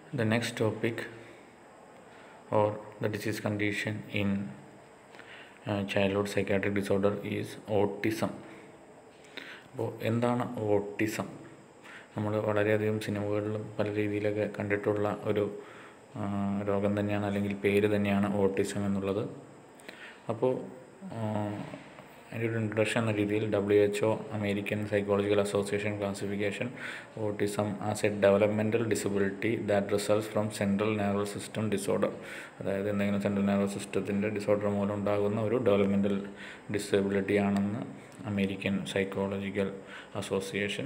The next topic or the disease condition in uh, childhood psychiatric disorder is autism. അപ്പോൾ എന്താണ് autism നമ്മൾ വളരെയധികം സിനിമകളിലും പല രീതിയിലൊക്കെ കണ്ടിട്ടുള്ള ഒരു ആ, രോഗം തന്നെയാണ് അല്ലെങ്കിൽ പേര് തന്നെയാണ് ഓട്ടിസം എന്നുള്ളത് അപ്പോൾ അതിൻ്റെ ഒരു ഇൻട്രഡക്ഷൻ എന്ന രീതിയിൽ W H O American psychological association classification autism as a developmental disability that results from central nervous system disorder അതായത് എന്തെങ്കിലും സെൻട്രൽ നെർവസ് സിസ്റ്റത്തിൻ്റെ ഡിസോർഡർ മൂലം ഉണ്ടാകുന്ന ഒരു ഡെവലപ്മെൻറ്റൽ ഡിസബിലിറ്റി ആണെന്ന് അമേരിക്കൻ സൈക്കോളജിക്കൽ അസോസിയേഷൻ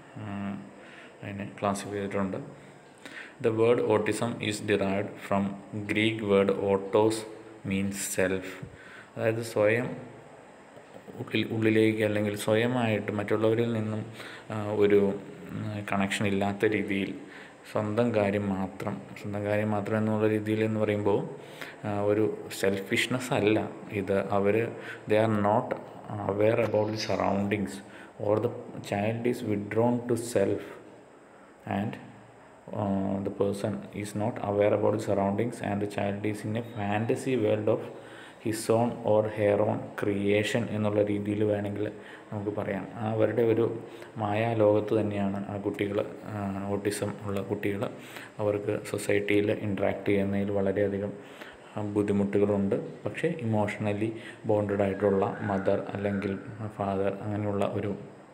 അതിനെ ക്ലാസിഫൈ ചെയ്തിട്ടുണ്ട് the word autism is derived from Greek word autos means self അതായത് സ്വയം ഉള്ളിൽ ഉള്ളിലേക്ക് അല്ലെങ്കിൽ സ്വയമായിട്ട് മറ്റുള്ളവരിൽ നിന്നും ആ, ഒരു കണക്ഷൻ ഇല്ലാത്ത രീതിയിൽ സ്വന്തം കാര്യം മാത്രം സ്വന്തം കാര്യം മാത്രം എന്നുള്ള രീതിയിൽ എന്ന് പറയുമ്പോൾ ആ, ഒരു സെൽഫിഷ്നെസ് അല്ല ഇത് അവർ they are not aware about the surroundings or the child is withdrawn to self and uh, the person is not aware about the surroundings and the child is in a fantasy world of his own or her own creation എന്നുള്ള രീതിയിൽ വേണമെങ്കിൽ നമുക്ക് പറയാം ആ അവരുടെ ഒരു മായാ ലോകത്ത് തന്നെയാണ് ആ കുട്ടികൾ ഓട്ടിസം ഉള്ള കുട്ടികൾ അവർക്ക് സൊസൈറ്റിയിൽ ഇൻട്രാക്ട് ചെയ്യുന്നതിൽ വളരെയധികം ആ, ബുദ്ധിമുട്ടുകളുണ്ട് പക്ഷേ ഇമോഷണലി ബോണ്ടഡ് ആയിട്ടുള്ള മദർ അല്ലെങ്കിൽ ഫാദർ അങ്ങനെയുള്ള ഒരു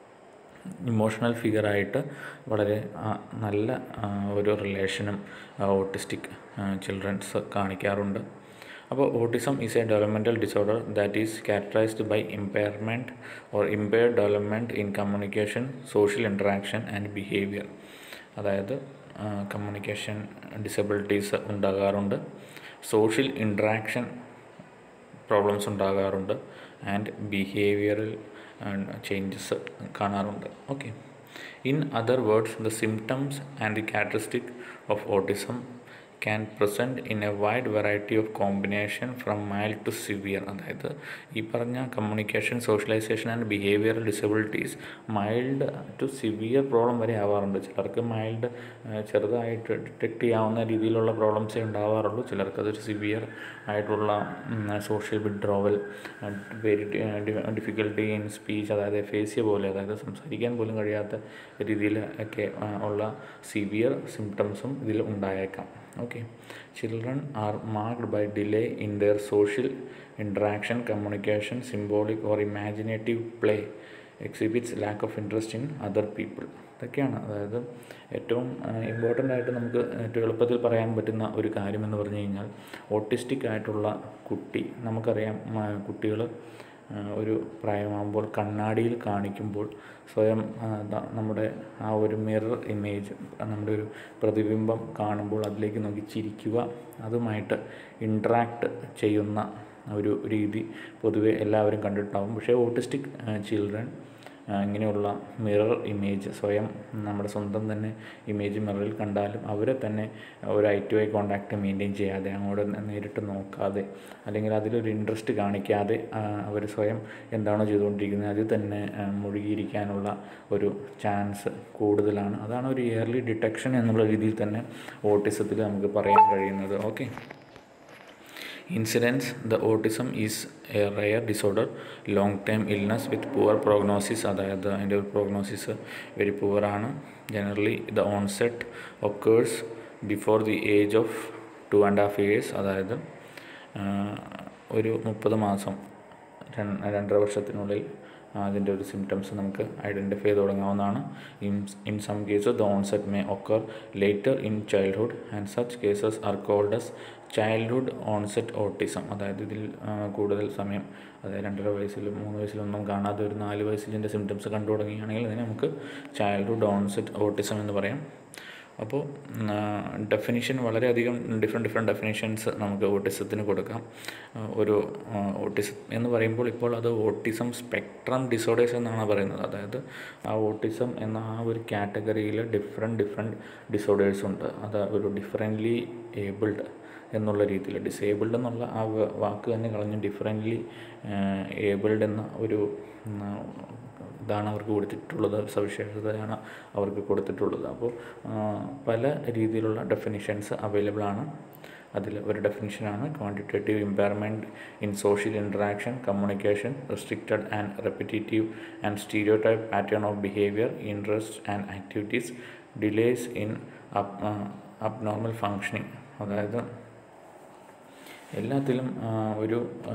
ഇമോഷണൽ ഫിഗറായിട്ട് വളരെ ആ, നല്ല ആ, ഒരു റിലേഷനും ഓട്ടിസ്റ്റിക് ചിൽഡ്രൻസ് കാണിക്കാറുണ്ട് അപ്പോൾ autism is a developmental disorder that is characterized by impairment or impaired development in communication social interaction and behaviour അതായത് കമ്മ്യൂണിക്കേഷൻ ഡിസബിലിറ്റീസ് ഉണ്ടാകാറുണ്ട് സോഷ്യൽ ഇൻട്രാക്ഷൻ പ്രോബ്ലംസ് ഉണ്ടാകാറുണ്ട് ആൻഡ് ബിഹേവിയറൽ ചേഞ്ചസ് കാണാറുണ്ട് okay in other words the symptoms and the characteristic of autism can present in a wide variety of combination from mild to severe അതായത് ഈ പറഞ്ഞ communication socialisation and behavioural disabilities mild to severe problem വരെ ആവാറുണ്ട് ചിലർക്ക് mild ചെറുതായിട്ട് detect ചെയ്യാവുന്ന രീതിയിലുള്ള പ്രോബ്ലംസേ ഉണ്ടാവാറുള്ളൂ ചിലർക്ക് അതൊരു സിവിയർ ആയിട്ടുള്ള social withdrawal very difficulty in speech അതായത് എഫേസിയ പോലെ അതായത് സംസാരിക്കാൻ പോലും കഴിയാത്ത രീതിയിൽ ഒക്കെ ആ, ഉള്ള സിവിയർ സിംറ്റംസും ഇതിൽ ഉണ്ടായേക്കാം okay children are marked by delay in their social interaction communication symbolic or imaginative play exhibits lack of interest in other people ഇതൊക്കെയാണ് അതായത് ഏറ്റവും ഇമ്പോർട്ടൻ്റ് ആയിട്ട് നമുക്ക് ഏറ്റവും എളുപ്പത്തിൽ പറയാൻ പറ്റുന്ന ഒരു കാര്യം എന്ന് പറഞ്ഞു കഴിഞ്ഞാൽ ഓട്ടിസ്റ്റിക് ആയിട്ടുള്ള കുട്ടി നമുക്കറിയാം കുട്ടികൾ ഒരു പ്രായമാകുമ്പോൾ കണ്ണാടിയിൽ കാണിക്കുമ്പോൾ സ്വയം ആ, ദാ നമ്മുടെ ആ ഒരു മിറർ ഇമേജ് നമ്മുടെ ഒരു പ്രതിബിംബം കാണുമ്പോൾ അതിലേക്ക് നോക്കി ചിരിക്കുക അതുമായിട്ട് ഇൻട്രാക്ട് ചെയ്യുന്ന ഒരു രീതി പൊതുവെ എല്ലാവരും കണ്ടിട്ടുണ്ടാവും പക്ഷേ ഓട്ടിസ്റ്റിക് ചിൽഡ്രൻ ഇങ്ങനെയുള്ള മിറർ ഇമേജ് സ്വയം നമ്മുടെ സ്വന്തം തന്നെ ഇമേജ് മിററിൽ കണ്ടാലും അവരെ തന്നെ ഒരു eye to eye contact maintain ചെയ്യാതെ അങ്ങോട്ട് നേരിട്ട് നോക്കാതെ അല്ലെങ്കിൽ അതിലൊരു ഇൻട്രസ്റ്റ് കാണിക്കാതെ അവർ സ്വയം എന്താണോ ചെയ്തുകൊണ്ടിരിക്കുന്നത് അതിൽ തന്നെ ആ, മുഴുകിയിരിക്കാനുള്ള ഒരു ചാൻസ് കൂടുതലാണ് അതാണ് ഒരു ഇയർലി ഡിറ്റക്ഷൻ എന്നുള്ള രീതിയിൽ തന്നെ ഓട്ടിസത്തിൽ നമുക്ക് പറയാൻ കഴിയുന്നത് okay incidence the autism is a rare disorder long time illness with poor prognosis അതായത് അതിൻ്റെ ഒരു പ്രോഗ്നോസിസ് വെരി പുവറാണ് generally the onset occurs before the age of two and half years അതായത് ആ, ഒരു മുപ്പത് മാസം രണ്ട് രണ്ടര വർഷത്തിനുള്ളിൽ അതിൻ്റെ ഒരു സിംറ്റംസ് നമുക്ക് ഐഡൻറ്റിഫൈ ചെയ്ത് തുടങ്ങാവുന്നതാണ് in in some cases the onset may occur later in childhood and such cases are called as childhood onset autism അതായത് ഇതിൽ ആ, കൂടുതൽ സമയം അതായത് രണ്ടര വയസ്സിലും മൂന്ന് വയസ്സിലൊന്നും കാണാതെ ഒരു നാല് വയസ്സിൽ ഇതിൻ്റെ സിംറ്റംസ് കണ്ടു തുടങ്ങുകയാണെങ്കിൽ അതിനെ നമുക്ക് ചൈൽഡ്ഹുഡ് ഓൺസെറ്റ് ഓട്ടിസം എന്ന് പറയാം അപ്പോൾ ഡെഫിനിഷൻ വളരെയധികം ഡിഫറെൻറ്റ് ഡിഫറെൻറ്റ് ഡെഫിനിഷൻസ് നമുക്ക് ഓട്ടിസത്തിന് കൊടുക്കാം ആ, ഒരു ഓട്ടിസം എന്ന് പറയുമ്പോൾ ഇപ്പോൾ അത് ഓട്ടിസം സ്പെക്ട്രം ഡിസോർഡേഴ്സ് എന്നാണ് പറയുന്നത് അതായത് ആ ഓട്ടിസം എന്ന ആ ഒരു കാറ്റഗറിയിൽ ഡിഫറെൻറ്റ് ഡിഫറെൻറ്റ് ഡിസോർഡേഴ്സ് ഉണ്ട് അത് ഒരു ഡിഫറെൻ്റ്ലി ഏബിൾഡ് എന്നുള്ള രീതിയിൽ ഡിസേബിൾഡ് എന്നുള്ള ആ വ- വാക്ക് തന്നെ കളഞ്ഞ് ഡിഫറെൻ്റ്ലി ഏബിൾഡ് എന്ന ഒരു ഇതാണ് അവർക്ക് കൊടുത്തിട്ടുള്ളത് സവിശേഷതയാണ് അവർക്ക് കൊടുത്തിട്ടുള്ളത് അപ്പോൾ ആ, പല രീതിയിലുള്ള ഡെഫിനിഷൻസ് അവൈലബിൾ ആണ് അതിൽ ഒരു ഡെഫിനിഷനാണ് quantitative impairment in social interaction communication restricted and repetitive and stereotype pattern of behaviour interest and activities delays in abnormal functioning അതായത് എല്ലാത്തിലും ആ, ഒരു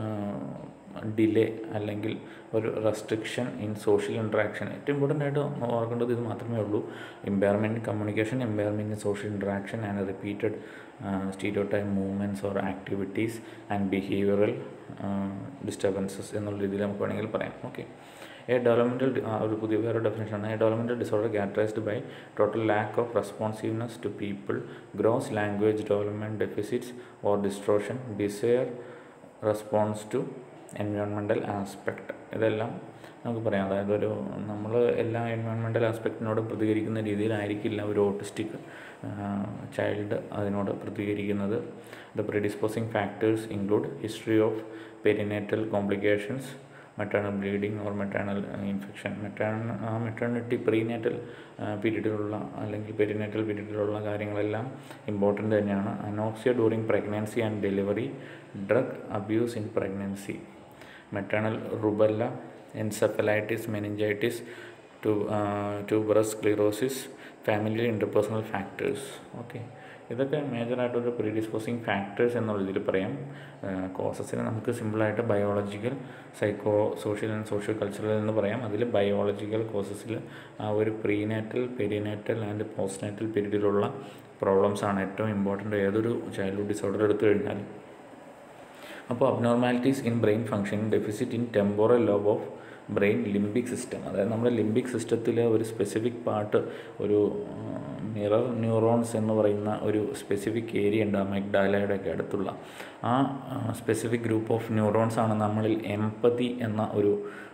ഡിലേ അല്ലെങ്കിൽ ഒരു റെസ്ട്രിക്ഷൻ ഇൻ സോഷ്യൽ ഇൻട്രാക്ഷൻ ഏറ്റവും ഇമ്പോർട്ടൻ്റ് ആയിട്ട് ഓർക്കേണ്ടത് ഇത് മാത്രമേ ഉള്ളൂ impairment communication impairment in social interaction and repeated stereotype movements or activities and behavioural disturbances എന്നുള്ള രീതിയിൽ നമുക്ക് വേണമെങ്കിൽ പറയാം ഓക്കെ എ ഡെവലപ്മെൻറ്റൽ ഒരു പുതിയ വേറെ ഡെഫിനേഷനാണ് a developmental disorder characterized by total lack of responsiveness to people gross language development deficits or distortion desire response to environmental aspect ഇതെല്ലാം നമുക്ക് പറയാം അതായത് ഒരു നമ്മൾ എല്ലാ എൻവയോൺമെൻറ്റൽ ആസ്പെക്റ്റിനോട് പ്രതികരിക്കുന്ന രീതിയിലായിരിക്കില്ല ഒരു ഓട്ടിസ്റ്റിക് ചൈൽഡ് അതിനോട് പ്രതികരിക്കുന്നത് the predisposing factors include history of perinatal complications maternal bleeding or maternal infection മെറ്റേൺ ആ മെറ്റേണിറ്റി പ്രീനേറ്റൽ പീരീഡിലുള്ള അല്ലെങ്കിൽ പെരിനേറ്റൽ പീരീഡിലുള്ള കാര്യങ്ങളെല്ലാം ഇമ്പോർട്ടൻ്റ് തന്നെയാണ് anoxia during pregnancy and delivery drug abuse in pregnancy maternal rubella encephalitis meningitis to tuberous sclerosis family interpersonal factors okay ഇതൊക്കെ മേജറായിട്ടൊരു predisposing factors എന്നുള്ള ഇതിൽ പറയാം കോസസിനെ നമുക്ക് സിമ്പിളായിട്ട് biological psychosocial and social cultural എന്ന് പറയാം അതിൽ ബയോളജിക്കൽ കോസസിൽ ആ ഒരു പ്രീനാറ്റൽ പെരിനാറ്റൽ ആൻഡ് പോസ്റ്റ്നാറ്റൽ പീരീഡിലുള്ള പ്രോബ്ലംസ് ആണ് ഏറ്റവും ഇമ്പോർട്ടൻ്റ് ഏതൊരു ചൈൽഡ്ഹുഡ് ഡിസോർഡർ എടുത്തു കഴിഞ്ഞാൽ അപ്പോൾ abnormalities in brain functioning deficit in temporal lobe of brain limbic system അതായത് നമ്മുടെ ലിംബിക് സിസ്റ്റത്തിലെ ഒരു സ്പെസിഫിക് പാർട്ട് ഒരു മിറർ ന്യൂറോൺസ് എന്ന് പറയുന്ന ഒരു സ്പെസിഫിക് ഏരിയ ഉണ്ട് അമഗ്ഡാലയുടെ ഒക്കെ അടുത്തുള്ള ആ സ്പെസിഫിക് ഗ്രൂപ്പ് ഓഫ് ന്യൂറോൺസ് ആണ് നമ്മളിൽ എംപതി എന്ന ഒരു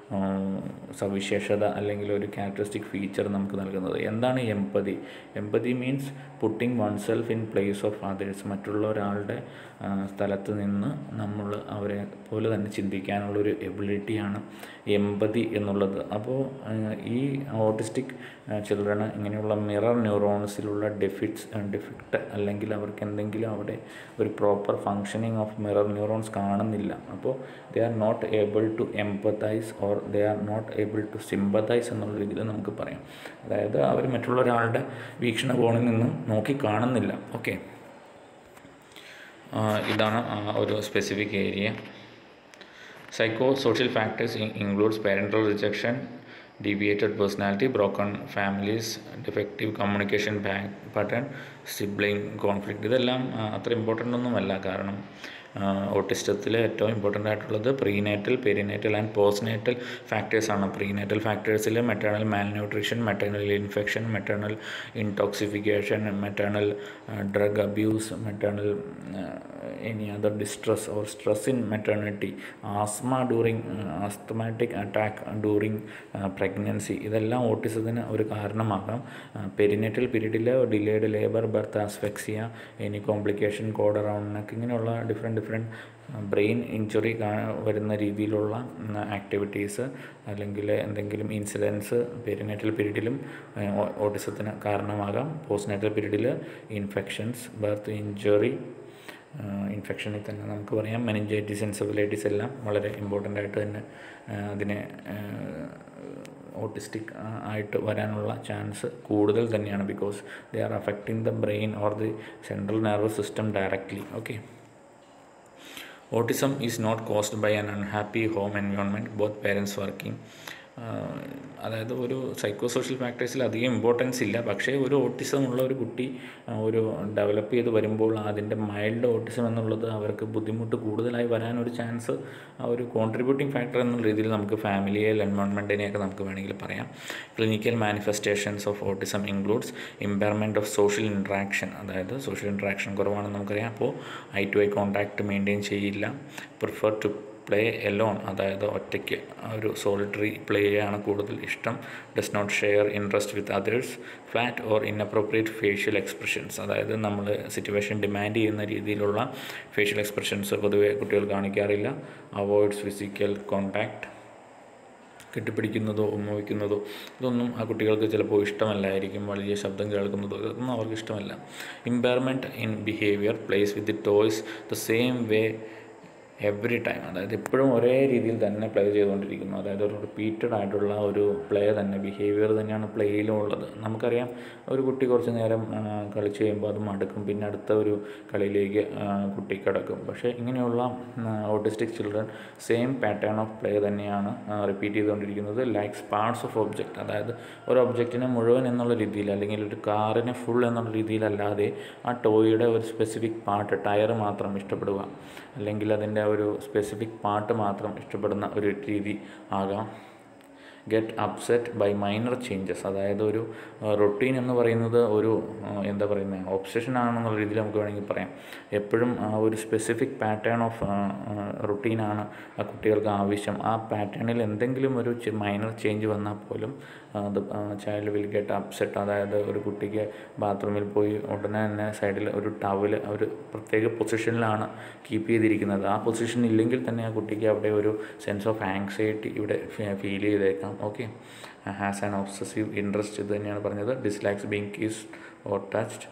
സവിശേഷത അല്ലെങ്കിൽ ഒരു ക്യാരക്ടറിസ്റ്റിക് ഫീച്ചർ നമുക്ക് നൽകുന്നത് എന്താണ് empathy empathy means putting oneself in place of others മറ്റുള്ള ഒരാളുടെ സ്ഥലത്ത് നിന്ന് നമ്മൾ അവരെ പോലെ തന്നെ ചിന്തിക്കാനുള്ളൊരു എബിലിറ്റിയാണ് എമ്പതി എന്നുള്ളത് അപ്പോൾ ഈ ഓട്ടിസ്റ്റിക് ചിൽഡ്രന് ഇങ്ങനെയുള്ള മിറർ ന്യൂറോൺസിലുള്ള ഡെഫിറ്റ്സ് ഡെഫിക്റ്റ് അല്ലെങ്കിൽ അവർക്ക് എന്തെങ്കിലും അവിടെ ഒരു proper functioning of mirror neurons കാണുന്നില്ല അപ്പോൾ they are not able to empathise or they are not able to sympathise എന്നുള്ള രീതിയിൽ നമുക്ക് പറയാം അതായത് അവർ മറ്റുള്ള ഒരാളുടെ വീക്ഷണകോണിൽ നിന്നും നോക്കി കാണുന്നില്ല ഓക്കെ ഇതാണ് ആ ഒരു specific area psycho social factors includes parental rejection deviated personality broken families defective communication bank pattern sibling conflict ഇതെല്ലാം അത്ര ഇമ്പോർട്ടൻ്റ് ഒന്നുമല്ല കാരണം ഓട്ടിസ്റ്റത്തിൽ ഏറ്റവും ഇമ്പോർട്ടൻ്റ് ആയിട്ടുള്ളത് പ്രീനേറ്റൽ പെരിനേറ്റൽ ആൻഡ് പോസ്റ്റ്നേറ്റൽ ഫാക്ടേഴ്സാണ് പ്രീനേറ്റൽ ഫാക്ടേഴ്സിൽ maternal malnutrition maternal infection maternal intoxification maternal drug abuse maternal any other distress or stress in maternity asthma during asthmatic attack during pregnancy ഇതെല്ലാം ഓട്ടിസത്തിന് ഒരു കാരണമാകാം പെരിനേറ്റൽ പീരീഡിൽ delayed labour birth ആസ്ഫെക്സിയ any complication cord around neck ഇങ്ങനെയുള്ള different different brain injury വരുന്ന രീതിയിലുള്ള activities അല്ലെങ്കിൽ എന്തെങ്കിലും ഇൻസിഡൻസ് പെരിനേറ്റൽ പീരീഡിലും ഓട്ടിസത്തിന് കാരണമാകാം പോസ്റ്റ്നേറ്റൽ പീരീഡിൽ ഇൻഫെക്ഷൻസ് ബർത്ത് ഇഞ്ചുറി ഇൻഫെക്ഷനിൽ തന്നെ നമുക്ക് പറയാം മെനിഞ്ചൈറ്റിസ് എൻസെഫലൈറ്റിസ് എല്ലാം വളരെ ഇമ്പോർട്ടൻ്റ് ആയിട്ട് തന്നെ അതിനെ ഓട്ടിസ്റ്റിക് ആയിട്ട് വരാനുള്ള ചാൻസ് കൂടുതൽ തന്നെയാണ് because they are affecting the brain or the central nervous system directly okay autism is not caused by an unhappy home environment both parents working അതായത് ഒരു സൈക്കോ സോഷ്യൽ ഫാക്ടേഴ്സിൽ അധികം ഇമ്പോർട്ടൻസ് ഇല്ല പക്ഷേ ഒരു ഓട്ടിസം ഉള്ള ഒരു കുട്ടി ഒരു ഡെവലപ്പ് ചെയ്ത് വരുമ്പോൾ അതിൻ്റെ മൈൽഡ് ഓട്ടിസം എന്നുള്ളത് അവർക്ക് ബുദ്ധിമുട്ട് കൂടുതലായി വരാനൊരു ചാൻസ് ആ ഒരു കോൺട്രിബ്യൂട്ടിംഗ് ഫാക്ടർ എന്നുള്ള രീതിയിൽ നമുക്ക് ഫാമിലിയെ എൻവയോൺമെൻറ്റിനെയൊക്കെ നമുക്ക് വേണമെങ്കിൽ പറയാം clinical manifestations of autism includes impairment of social interaction അതായത് സോഷ്യൽ ഇൻട്രാക്ഷൻ കുറവാണെന്ന് നമുക്കറിയാം അപ്പോൾ eye to eye contact maintain ചെയ്യില്ല പ്രിഫർ ടു പ്ലേ എലോൺ അതായത് ഒറ്റയ്ക്ക് ഒരു സോളിറ്ററി പ്ലേയാണ് കൂടുതൽ ഇഷ്ടം does not share interest with others flat or inappropriate facial expressions അതായത് നമ്മൾ സിറ്റുവേഷൻ ഡിമാൻഡ് ചെയ്യുന്ന രീതിയിലുള്ള ഫേഷ്യൽ എക്സ്പ്രഷൻസ് പൊതുവെ കുട്ടികൾ കാണിക്കാറില്ല അവോയ്ഡ്സ് ഫിസിക്കൽ കോണ്ടാക്ട് കെട്ടിപ്പിടിക്കുന്നതോ ഉമ്മ വയ്ക്കുന്നതോ ഇതൊന്നും ആ കുട്ടികൾക്ക് ചിലപ്പോൾ ഇഷ്ടമല്ലായിരിക്കും വലിയ ശബ്ദം കേൾക്കുന്നതോ ഇതൊന്നും അവർക്ക് ഇഷ്ടമല്ല impairment in behaviour plays with toys the same way every time അതായത് എപ്പോഴും ഒരേ രീതിയിൽ തന്നെ പ്ലേ ചെയ്തുകൊണ്ടിരിക്കുന്നു അതായത് ഒരു റിപ്പീറ്റഡ് ആയിട്ടുള്ള ഒരു പ്ലേ തന്നെ ബിഹേവിയർ തന്നെയാണ് പ്ലേയിലും ഉള്ളത് നമുക്കറിയാം ഒരു കുട്ടി കുറച്ച് നേരം ആ, കളിച്ച് കഴിയുമ്പോൾ അത് മടുക്കും പിന്നെ അടുത്ത ഒരു കളിയിലേക്ക് ആ, കുട്ടി കിടക്കും പക്ഷേ ഇങ്ങനെയുള്ള autistic children same pattern of play തന്നെയാണ് റിപ്പീറ്റ് ചെയ്തുകൊണ്ടിരിക്കുന്നത് ലൈക്സ് പാർട്സ് ഓഫ് ഒബ്ജക്റ്റ് അതായത് ഒരു ഒബ്ജക്റ്റിനെ മുഴുവൻ എന്നുള്ള രീതിയിൽ അല്ലെങ്കിൽ ഒരു കാറിനെ ഫുൾ എന്നുള്ള രീതിയിലല്ലാതെ ആ ടോയുടെ ഒരു സ്പെസിഫിക് പാർട്ട് ടയർ മാത്രം ഇഷ്ടപ്പെടുക അല്ലെങ്കിൽ അതിൻ്റെ ഒരു സ്പെസിഫിക് പാർട്ട് മാത്രം ഇഷ്ടപ്പെടുന്ന ഒരു രീതി ആകാം get upset by minor changes അതായത് ഒരു റൊട്ടീൻ എന്ന് പറയുന്നത് ഒരു ആ, എന്താ പറയുന്നത് ഒബ്സഷൻ ആണെന്നുള്ള രീതിയിൽ നമുക്ക് വേണമെങ്കിൽ പറയാം എപ്പോഴും ആ ഒരു സ്പെസിഫിക് പാറ്റേൺ ഓഫ് റൊട്ടീനാണ് ആ കുട്ടികൾക്ക് ആവശ്യം ആ പാറ്റേണിൽ എന്തെങ്കിലും ഒരു മൈനർ ചേഞ്ച് വന്നാൽ പോലും അത് ചൈൽഡ് വിൽ ഗെറ്റ് അപ്സെറ്റ് അതായത് ഒരു കുട്ടിക്ക് ബാത്റൂമിൽ പോയി ഉടനെ തന്നെ സൈഡിൽ ഒരു ടവൽ ഒരു പ്രത്യേക പൊസിഷനിലാണ് കീപ്പ് ചെയ്തിരിക്കുന്നത് ആ പൊസിഷൻ ഇല്ലെങ്കിൽ തന്നെ ആ കുട്ടിക്ക് അവിടെ ഒരു സെൻസ് ഓഫ് ആങ്സൈറ്റി ഇവിടെ ഫീൽ ചെയ്തേക്കാം okay has an obsessive interest ഇത് തന്നെയാണ് പറഞ്ഞത് dislikes being kissed or touched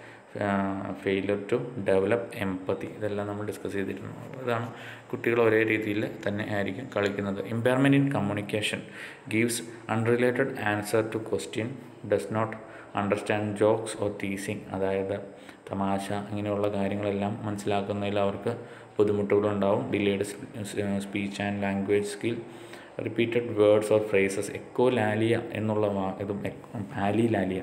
failure to develop empathy ഇതെല്ലാം നമ്മൾ ഡിസ്കസ് ചെയ്തിരുന്നു അപ്പോൾ ഇതാണ് കുട്ടികൾ ഒരേ രീതിയിൽ തന്നെ ആയിരിക്കും കളിക്കുന്നത് impairment in communication gives unrelated answer to question does not understand jokes or teasing അതായത് തമാശ ഇങ്ങനെയുള്ള കാര്യങ്ങളെല്ലാം മനസ്സിലാക്കുന്നതിൽ അവർക്ക് ബുദ്ധിമുട്ടുകളുണ്ടാവും delayed speech and language skill repeated words or phrases echolalia എന്നുള്ള വാ ഇതും palilalia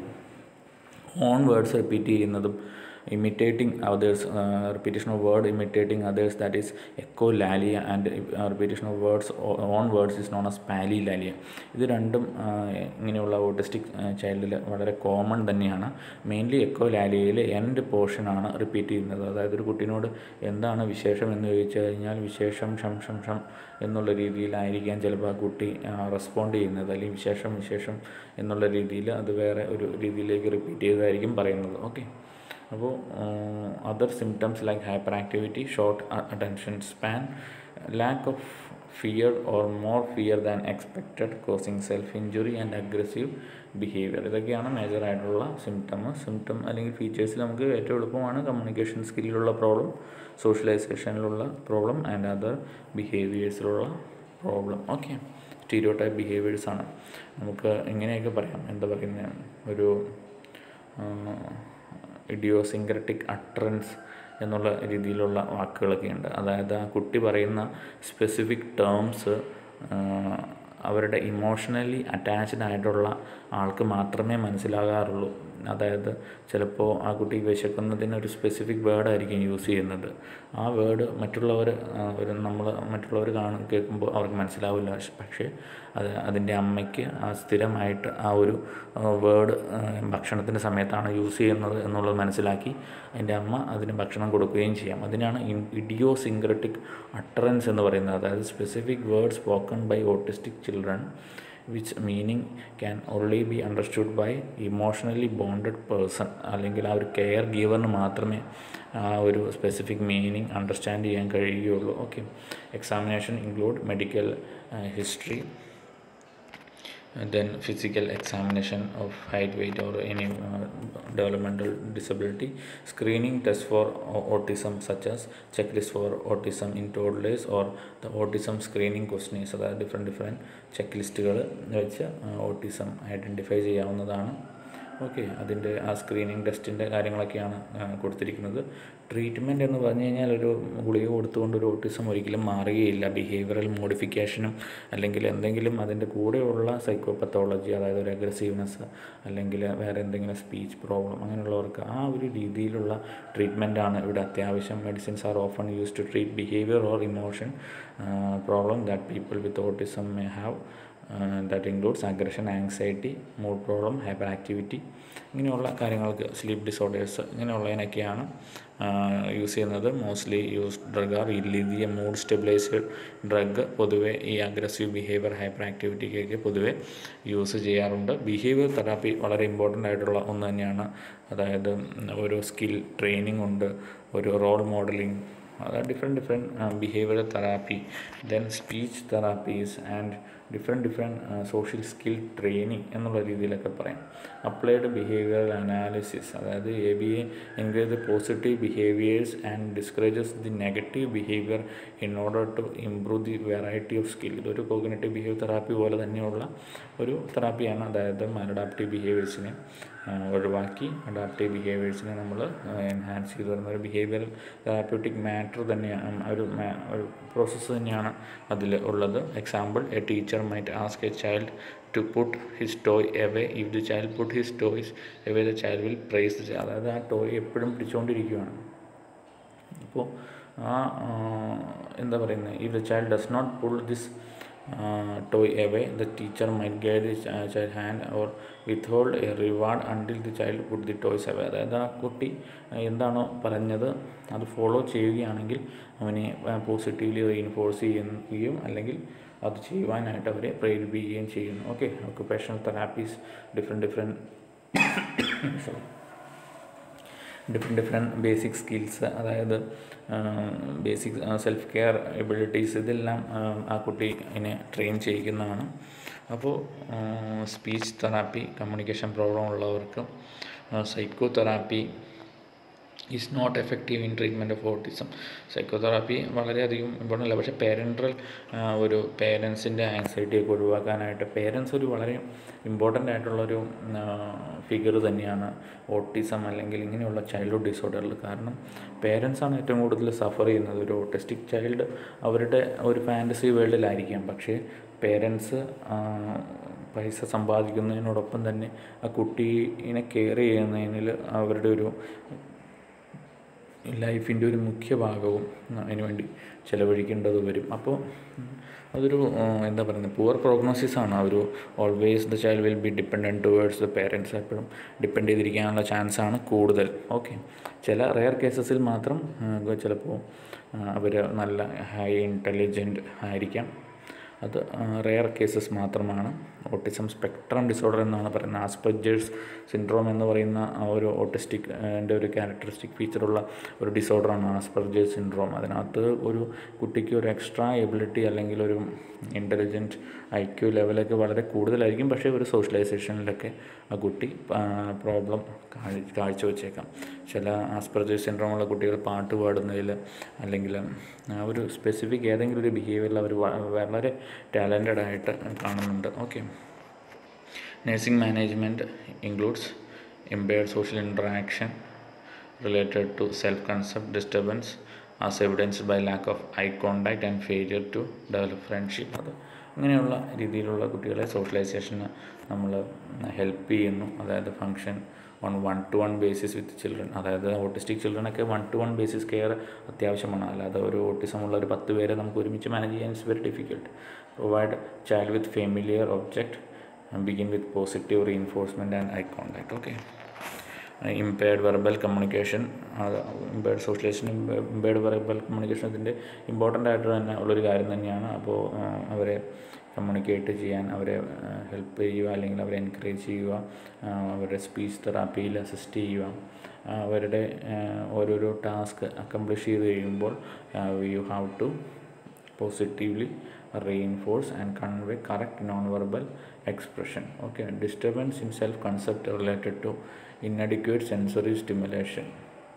own words repeat ചെയ്യുന്നതും imitating others repetition of word imitating others that is echolalia and repetition of words own words is known as palilalia ഇത് രണ്ടും ആ, ഇങ്ങനെയുള്ള autistic ചൈൽഡിൽ വളരെ കോമൺ തന്നെയാണ് മെയിൻലി എക്കോ ലാലിയയിൽ എൻഡ് പോർഷനാണ് റിപ്പീറ്റ് ചെയ്യുന്നത് അതായത് ഒരു കുട്ടീനോട് എന്താണ് വിശേഷം എന്ന് ചോദിച്ചു കഴിഞ്ഞാൽ വിശേഷം ഷം ഷം ഷം എന്നുള്ള രീതിയിലായിരിക്കാം ചിലപ്പോൾ ആ കുട്ടി റെസ്പോണ്ട് ചെയ്യുന്നത് അല്ലെങ്കിൽ വിശേഷം വിശേഷം എന്നുള്ള രീതിയിൽ അത് വേറെ ഒരു രീതിയിലേക്ക് റിപ്പീറ്റ് ചെയ്തതായിരിക്കും പറയുന്നത് ഓക്കെ അപ്പോൾ other symptoms like hyperactivity short attention span lack of fear or more fear than expected causing self injury and aggressive behaviour ഇതൊക്കെയാണ് മേജറായിട്ടുള്ള സിംറ്റം സിംറ്റം അല്ലെങ്കിൽ ഫീച്ചേഴ്സിൽ നമുക്ക് ഏറ്റവും എളുപ്പമാണ് കമ്മ്യൂണിക്കേഷൻ സ്കില്ലിലുള്ള പ്രോബ്ലം സോഷ്യലൈസേഷനിലുള്ള പ്രോബ്ലം ആൻഡ് അതർ ബിഹേവിയേഴ്സിലുള്ള പ്രോബ്ലം ഓക്കെ സ്റ്റീരിയോ ടൈപ്പ് ബിഹേവിയേഴ്സാണ് നമുക്ക് ഇങ്ങനെയൊക്കെ പറയാം എന്താ പറയുന്നത് ഒരു ഇഡിയോസിങ്ക്രറ്റിക് അട്രൻസ് എന്നുള്ള രീതിയിലുള്ള വാക്കുകളൊക്കെ ഉണ്ട് അതായത് ആ കുട്ടി പറയുന്ന സ്പെസിഫിക് ടേംസ് അവരുടെ ഇമോഷണലി അറ്റാച്ച്ഡ് ആയിട്ടുള്ള ആൾക്ക് മാത്രമേ മനസ്സിലാകാറുള്ളൂ അതായത് ചിലപ്പോൾ ആ കുട്ടി വിശക്കുന്നതിന് ഒരു സ്പെസിഫിക് വേർഡ് ആയിരിക്കും യൂസ് ചെയ്യുന്നത് ആ വേർഡ് മറ്റുള്ളവർ ഒരു നമ്മൾ മറ്റുള്ളവർ കാണും കേൾക്കുമ്പോൾ അവർക്ക് മനസ്സിലാവില്ല പക്ഷേ അത് അതിൻ്റെ അമ്മയ്ക്ക് ആ സ്ഥിരമായിട്ട് ആ ഒരു വേർഡ് ഭക്ഷണത്തിൻ്റെ സമയത്താണ് യൂസ് ചെയ്യുന്നത് എന്നുള്ളത് മനസ്സിലാക്കി അതിൻ്റെ അമ്മ അതിന് ഭക്ഷണം കൊടുക്കുകയും ചെയ്യാം അതിനാണ് ഇഡിയോ സിങ്ക്രറ്റിക് അട്ടറൻസ് എന്ന് പറയുന്നത് അതായത് specific word spoken by autistic children which meaning can only be understood by emotionally bonded person അല്ലെങ്കിൽ ആ ഒരു കെയർ ഗീവറിന് മാത്രമേ ആ ഒരു സ്പെസിഫിക് മീനിങ് അണ്ടർസ്റ്റാൻഡ് ചെയ്യാൻ കഴിയുകയുള്ളൂ okay examination include medical history then physical examination of height weight or any uh, developmental disability screening tests for au- autism such as checklist for autism in toddlers or the autism screening questionnaires അതായത് different different ചെക്ക് ലിസ്റ്റുകൾ വെച്ച് autism identify ചെയ്യാവുന്നതാണ് okay അതിൻ്റെ ആ screening ടെസ്റ്റിൻ്റെ കാര്യങ്ങളൊക്കെയാണ് ആ, കൊടുത്തിരിക്കുന്നത് ട്രീറ്റ്മെൻറ്റ് എന്ന് പറഞ്ഞു കഴിഞ്ഞാൽ ഒരു ഗുളിക കൊടുത്തുകൊണ്ട് ഒരു ഓട്ടിസം ഒരിക്കലും മാറുകയില്ല ബിഹേവിയറൽ മോഡിഫിക്കേഷനും അല്ലെങ്കിൽ എന്തെങ്കിലും അതിൻ്റെ കൂടെയുള്ള സൈക്കോപത്തോളജി അതായത് ഒരു അഗ്രസീവ്നെസ് അല്ലെങ്കിൽ വേറെ എന്തെങ്കിലും സ്പീച്ച് പ്രോബ്ലം അങ്ങനെയുള്ളവർക്ക് ആ ഒരു രീതിയിലുള്ള ട്രീറ്റ്മെൻറ്റാണ് ഇവിടെ അത്യാവശ്യം medicines are often use to treat behaviour or emotion problem that people with autism may have that includes aggression anxiety mood problem hyperactivity ഇങ്ങനെയുള്ള കാര്യങ്ങൾക്ക് സ്ലീപ്പ് ഡിസോർഡേഴ്സ് ഇങ്ങനെയുള്ളതിനൊക്കെയാണ് യൂസ് ചെയ്യുന്നത് മോസ്റ്റ്ലി യൂസ് ഡ്രഗ് ആർ ഇല്ലീതിയ mood stabiliser drug പൊതുവെ ഈ aggressive behaviour hyper ആക്ടിവിറ്റിക്കൊക്കെ പൊതുവെ use ചെയ്യാറുണ്ട് behaviour therapy വളരെ ഇമ്പോർട്ടൻ്റ് ആയിട്ടുള്ള ഒന്ന് തന്നെയാണ് അതായത് ഒരു സ്കിൽ ട്രെയിനിങ് ഉണ്ട് ഒരു റോൾ മോഡലിംഗ് അതായത് different different behaviour therapy then speech therapies and different different social skill training എന്നുള്ള രീതിയിലൊക്കെ പറയാം അപ്ലൈഡ് ബിഹേവിയറൽ അനാലിസിസ് അതായത് A B A encourage the positive behaviours and discourages the negative behaviour in order to improve the variety of skill ഇതൊരു cognitive behaviour therapy പോലെ തന്നെയുള്ള ഒരു തെറാപ്പിയാണ് അതായത് മലഡാപ്റ്റീവ് ബിഹേവിയേഴ്സിനെ ഒഴിവാക്കി അഡാപ്റ്റീവ് ബിഹേവിയേഴ്സിനെ നമ്മൾ എൻഹാൻസ് ചെയ്തു വരുന്ന ഒരു ബിഹേവിയറൽ തെറാപ്യൂട്ടിക് മാറ്റർ തന്നെയാണ് ഒരു ഒരു പ്രോസസ്സ് തന്നെയാണ് അതിൽ ഉള്ളത് example a teacher might ask a child to put his toy away if the child put his toys away the child will praise the അതായത് ആ ടോയ് എപ്പോഴും പിടിച്ചുകൊണ്ടിരിക്കുകയാണ് അപ്പോൾ ആ എന്താ പറയുന്നത് if the child does not pull this toy away the teacher might guide the child hand or withhold a reward until the child put the toys away അതായത് ആ കുട്ടി എന്താണോ പറഞ്ഞത് അത് ഫോളോ ചെയ്യുകയാണെങ്കിൽ അവനെ പോസിറ്റീവ്ലി റീഇൻഫോഴ്സ് ചെയ്യുകയും അല്ലെങ്കിൽ അത് ചെയ്യുവാനായിട്ട് അവരെ പ്രേരിപ്പിക്കുകയും ചെയ്യുന്നു okay occupational therapies different different sorry different different basic skills അതായത് ബേസിക് സെൽഫ് കെയർ എബിലിറ്റീസ് ഇതെല്ലാം ആ കുട്ടി ഇതിനെ ട്രെയിൻ ചെയ്യിക്കുന്നതാണ് അപ്പോൾ സ്പീച്ച് തെറാപ്പി കമ്മ്യൂണിക്കേഷൻ പ്രോബ്ലം ഉള്ളവർക്ക് psychotherapy is not effective in treatment of autism psychotherapy വളരെയധികം ഇമ്പോർട്ടൻ്റ് അല്ല പക്ഷേ പേരൻറ്റൽ ഒരു പേരൻസിൻ്റെ ആങ്സൈറ്റിയൊക്കെ ഒഴിവാക്കാനായിട്ട് പേരൻസ് ഒരു വളരെ ഇമ്പോർട്ടൻ്റ് ആയിട്ടുള്ളൊരു ഫിഗർ തന്നെയാണ് ഓട്ടിസം അല്ലെങ്കിൽ ഇങ്ങനെയുള്ള ചൈൽഡ്ഹുഡ് ഡിസോർഡറിൽ കാരണം പേരൻസാണ് ഏറ്റവും കൂടുതൽ സഫർ ചെയ്യുന്നത് ഒരു ഓട്ടിസ്റ്റിക് ചൈൽഡ് അവരുടെ ഒരു ഫാൻറ്റസി വേൾഡിലായിരിക്കാം പക്ഷേ പേരൻസ് പൈസ സമ്പാദിക്കുന്നതിനോടൊപ്പം തന്നെ ആ കുട്ടീനെ കെയർ ചെയ്യുന്നതിൽ അവരുടെ ഒരു ലൈഫിൻ്റെ ഒരു മുഖ്യ ഭാഗവും അതിന് വേണ്ടി ചിലവഴിക്കേണ്ടത് വരും അപ്പോൾ അതൊരു എന്താ പറയുന്നത് പുവർ പ്രോഗ്നോസിസ് ആണ് ഒരു always the child will be dependent towards the parents എപ്പോഴും ഡിപ്പെൻഡ് ചെയ്തിരിക്കാനുള്ള ചാൻസ് ആണ് കൂടുതൽ ഓക്കെ ചില റെയർ കേസസിൽ മാത്രം ചിലപ്പോൾ അവർ നല്ല ഹൈ ഇൻ്റലിജൻറ്റ് ആയിരിക്കാം അത് റെയർ കേസസ് മാത്രമാണ് ഓട്ടിസം സ്പെക്ട്രം ഡിസോർഡർ എന്നാണ് പറയുന്നത് ആസ്പെജേഴ്സ് സിൻഡ്രോം എന്ന് പറയുന്ന ആ ഒരു ഓട്ടിസ്റ്റിക് എൻ്റെ ഒരു ക്യാരക്ടറിസ്റ്റിക് ഫീച്ചറുള്ള ഒരു ഡിസോർഡറാണ് ആസ്പെർജേഴ്സ് സിൻഡ്രോം അതിനകത്ത് ഒരു കുട്ടിക്ക് ഒരു എക്സ്ട്രാ എബിലിറ്റി അല്ലെങ്കിൽ ഒരു ഇൻ്റലിജൻറ്റ് ഐ ക്യു ലെവലൊക്കെ വളരെ കൂടുതലായിരിക്കും പക്ഷേ ഒരു സോഷ്യലൈസേഷനിലൊക്കെ ആ കുട്ടി പ്രോബ്ലം കാഴ്ചവെച്ചേക്കാം ചില ആസ്പെർജേഴ്സ് സിൻഡ്രോമുള്ള കുട്ടികൾ പാട്ട് പാടുന്നതിൽ അല്ലെങ്കിൽ ഒരു സ്പെസിഫിക് ഏതെങ്കിലും ഒരു ബിഹേവിയറിൽ അവർ വളരെ ടാലൻറ്റഡ് ആയിട്ട് കാണുന്നുണ്ട് okay nursing management includes impaired social interaction related to self-concept disturbance as evidenced by lack of eye contact and failure to develop friendship അത് അങ്ങനെയുള്ള രീതിയിലുള്ള കുട്ടികളെ സോഷ്യലൈസേഷന് നമ്മൾ ഹെൽപ്പ് ചെയ്യുന്നു അതായത് function on one to one basis with children അതായത് autistic ചിൽഡ്രനൊക്കെ one to one basis care അത്യാവശ്യമാണ് അല്ലാതെ ഒരു ഓട്ടിസം ഉള്ള ഒരു പത്ത് പേരെ നമുക്ക് ഒരുമിച്ച് മാനേജ് ചെയ്യാൻ it's very difficult provide child with familiar object begin with positive reinforcement and eye contact okay uh, impaired verbal communication impaired socialisation impaired verbal communication ഇതിൻ്റെ ഇമ്പോർട്ടൻ്റ് ആയിട്ട് തന്നെ ഉള്ളൊരു കാര്യം തന്നെയാണ് അപ്പോൾ അവരെ കമ്മ്യൂണിക്കേറ്റ് ചെയ്യാൻ അവരെ ഹെൽപ്പ് ചെയ്യുക അല്ലെങ്കിൽ അവരെ എൻകറേജ് ചെയ്യുക അവരുടെ സ്പീച്ച് തെറാപ്പിയിൽ അസിസ്റ്റ് ചെയ്യുക അവരുടെ ഓരോരോ ടാസ്ക് അക്കംപ്ലിഷ് ചെയ്ത് കഴിയുമ്പോൾ you have to positively reinforce and convey correct non-verbal expression okay disturbance in self-concept related to inadequate sensory stimulation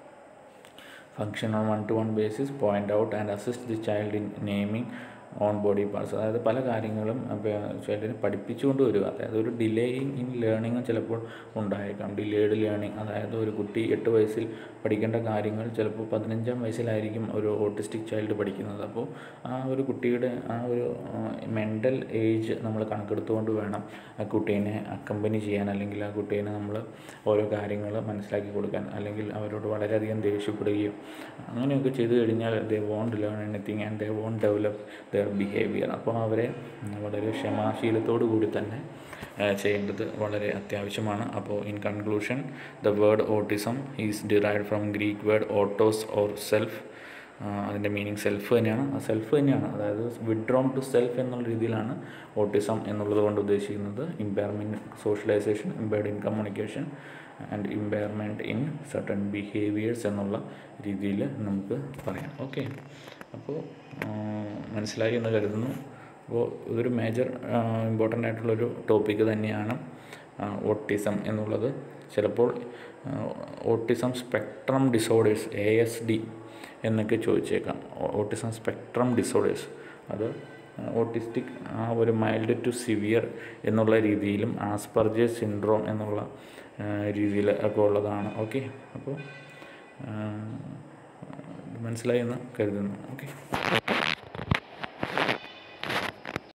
function on one-to-one basis point out and assist the child in naming on body parts അതായത് പല കാര്യങ്ങളും ചൈൽഡിനെ പഠിപ്പിച്ചുകൊണ്ട് വരിക അതായത് ഒരു delaying in learning ചിലപ്പോൾ ഉണ്ടായേക്കാം delayed learning അതായത് ഒരു കുട്ടി എട്ട് വയസ്സിൽ പഠിക്കേണ്ട കാര്യങ്ങൾ ചിലപ്പോൾ പതിനഞ്ചാം വയസ്സിലായിരിക്കും ഒരു ഓട്ടിസ്റ്റിക് ചൈൽഡ് പഠിക്കുന്നത് അപ്പോൾ ആ ഒരു കുട്ടിയുടെ ആ ഒരു മെൻ്റൽ ഏജ് നമ്മൾ കണക്കെടുത്തുകൊണ്ട് വേണം ആ കുട്ടീനെ അക്കമ്പനി ചെയ്യാൻ അല്ലെങ്കിൽ ആ കുട്ടീനെ നമ്മൾ ഓരോ കാര്യങ്ങൾ മനസ്സിലാക്കി കൊടുക്കാൻ അല്ലെങ്കിൽ അവരോട് വളരെയധികം ദേഷ്യപ്പെടുകയും അങ്ങനെയൊക്കെ ചെയ്തു കഴിഞ്ഞാൽ they won't learn anything and they won't develop their behaviour അപ്പോൾ അവരെ വളരെ ക്ഷമാശീലത്തോടു കൂടി തന്നെ ചെയ്യേണ്ടത് വളരെ അത്യാവശ്യമാണ് അപ്പോൾ in conclusion the word autism is derived from Greek word autos or self അതിൻ്റെ മീനിങ് സെൽഫ് തന്നെയാണ് ആ സെൽഫ് തന്നെയാണ് അതായത് വിഡ്രോൺ ടു സെൽഫ് എന്നുള്ള രീതിയിലാണ് ഓട്ടിസം എന്നുള്ളത് കൊണ്ട് ഉദ്ദേശിക്കുന്നത് impairment socialisation impaired in communication and impairment in certain behaviours എന്നുള്ള രീതിയിൽ നമുക്ക് പറയാം ഓക്കെ അപ്പോൾ മനസ്സിലായി എന്ന് കരുതുന്നു അപ്പോൾ ഇതൊരു മേജർ ഇമ്പോർട്ടൻ്റ് ആയിട്ടുള്ളൊരു ടോപ്പിക്ക് തന്നെയാണ് ഓട്ടിസം എന്നുള്ളത് ചിലപ്പോൾ autism spectrum disorders A S D എന്നൊക്കെ ചോദിച്ചേക്കാം ഓട്ടിസം സ്പെക്ട്രം ഡിസോർഡേഴ്സ് അത് ഓട്ടിസ്റ്റിക് ആ ഒരു മൈൽഡ് ടു സിവിയർ എന്നുള്ള രീതിയിലും ആസ്പർജേഴ്സ് സിൻഡ്രോം എന്നുള്ള രീതിയിൽ ഒക്കെ ഉള്ളതാണ് ഓക്കെ അപ്പോൾ മനസ്സിലായി എന്ന് കരുതുന്നു ഓക്കെ